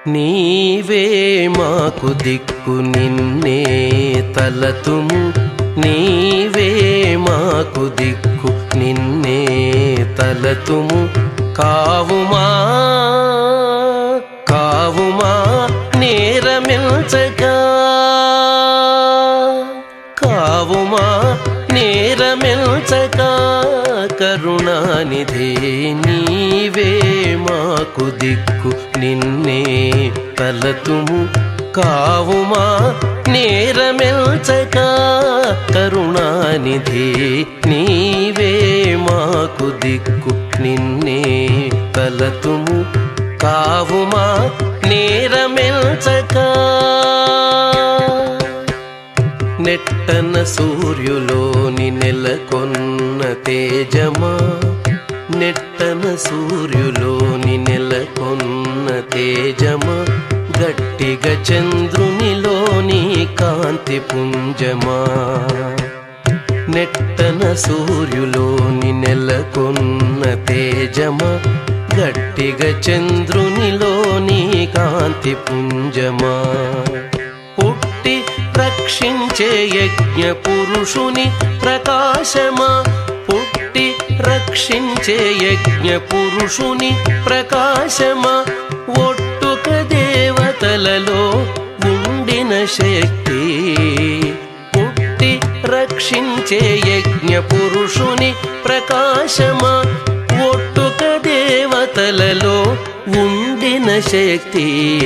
నీవే మాకు దిక్కు నిన్నే తలతుము నీవే మాకు దిక్కు నిన్నే తలతుము కావుమా కావుమా నేరమిల్చగా కావుమా నేరమిల్చగా కరుణానిధే నీవే మాకు దిక్కు నిన్నే తలతుము కావుమా నేరమిల్చక కరుణానిధి నీవే మాకు దిక్కు నిన్నే తలతుము కావుమా నేరమిల్చక నెట్టన సూర్యులోని నెలకొన్న తేజమా నెట్టన సూర్యులోని నెలకొన్న తేజమా గట్టిగా చంద్రునిలోని కాంతి పుంజమా నెట్టన సూర్యులోని నెలకొన్న తేజమా గట్టిగా చంద్రునిలోని కాంతి పుంజమా పుట్టి రక్షించే యజ్ఞ పురుషుని ప్రకాశమా పుట్టి రక్షించే యజ్ఞ పురుషుని ప్రకాశమా ఒట్టుక దేవతలలో ఉండిన శక్తి పుట్టి రక్షించే యజ్ఞ పురుషుని ప్రకాశమా ఒట్టుక దేవతలలో ఉండిన శక్తి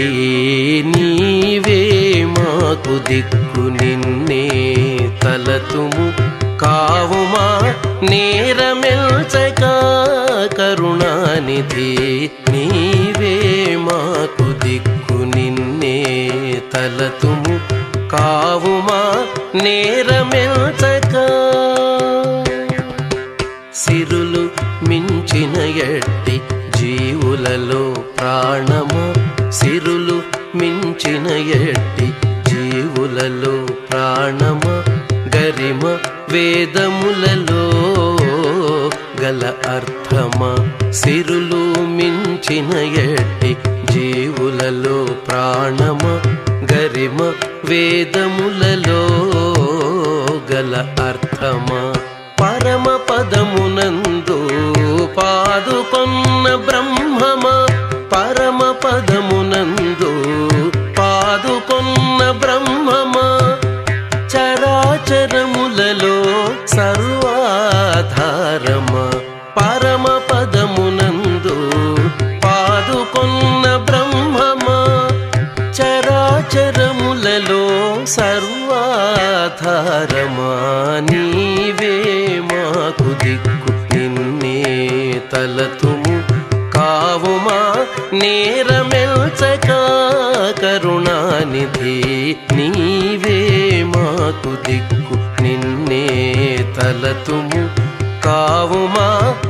నీవే మాకు దిక్కు నిన్నే తలతుము కావుమా నేరమెల్చక కరుణానిధి నీవే మాకు దిక్కు నిన్నే తలతుము కావుమా నేరమెల్చక సిరులు మించిన ఎట్టి జీవులలో ప్రాణమా సిరులు మించిన ఎట్టి జీవులలో ప్రాణమా గరిమ వేదములలో గల అర్థమా సిరులు మించిన ఎట్టి జీవులలో ప్రాణమా గరిమ వేదములలో గల అర్థమా పరమ పదమునందు పాదుకొన్న బ్రహ్మమా పరమ పదమునందు పాదుకొన్న బ్రహ్మమా చరాచరములలో సర్వాధారమా పరమ పదమునందు పాదుకొన్న బ్రహ్మమా చరాచరములలో సర్వాధారమా నీవే మాకు దిక్కు నిన్నే తలతుము కావుమా నేరమెల్చక కరుణానిధి నీవే మాకు దిక్కు నిన్నే తలతుము కావుమా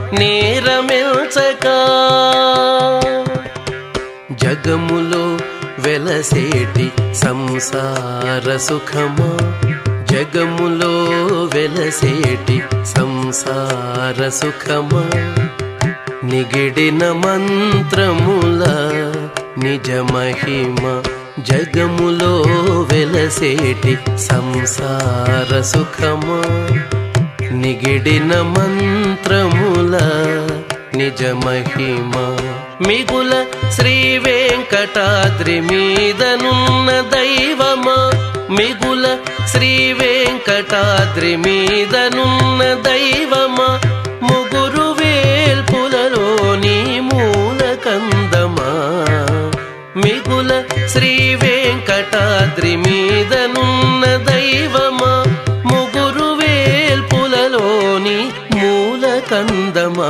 నేరమెల్చక జగములో వెలసేటి సంసార సుఖమా జగములో వెలసేటి సంసార సుఖమా నిగిడిన మంత్రముల నిజ మహిమ జగములో వెలసేటి సంసార సుఖమా నిగిడిన మంత్రముల నిజ మహిమ మిగుల శ్రీ వెంకటాద్రి మీదనున్న దైవమా మిగుల శ్రీ వెంకటాద్రి మీదనున్న దైవమా ముగురు వేల్పులలోని మూల కందమా మిగుల శ్రీ వెంకటాద్రి మీదనున్న దైవమా ముగురు వేల్పులలోని మూల కందమా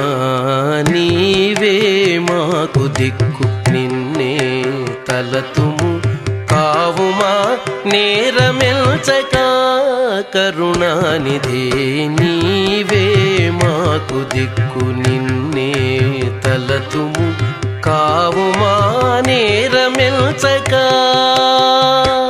నీవే మాకు దిక్కు నిన్నే తలతుము కావుమా నేరమెల్చక కరుణానిధి నీవే మాకు దిక్కు నిన్నే తలతుము కావుమా నేరమెల్చక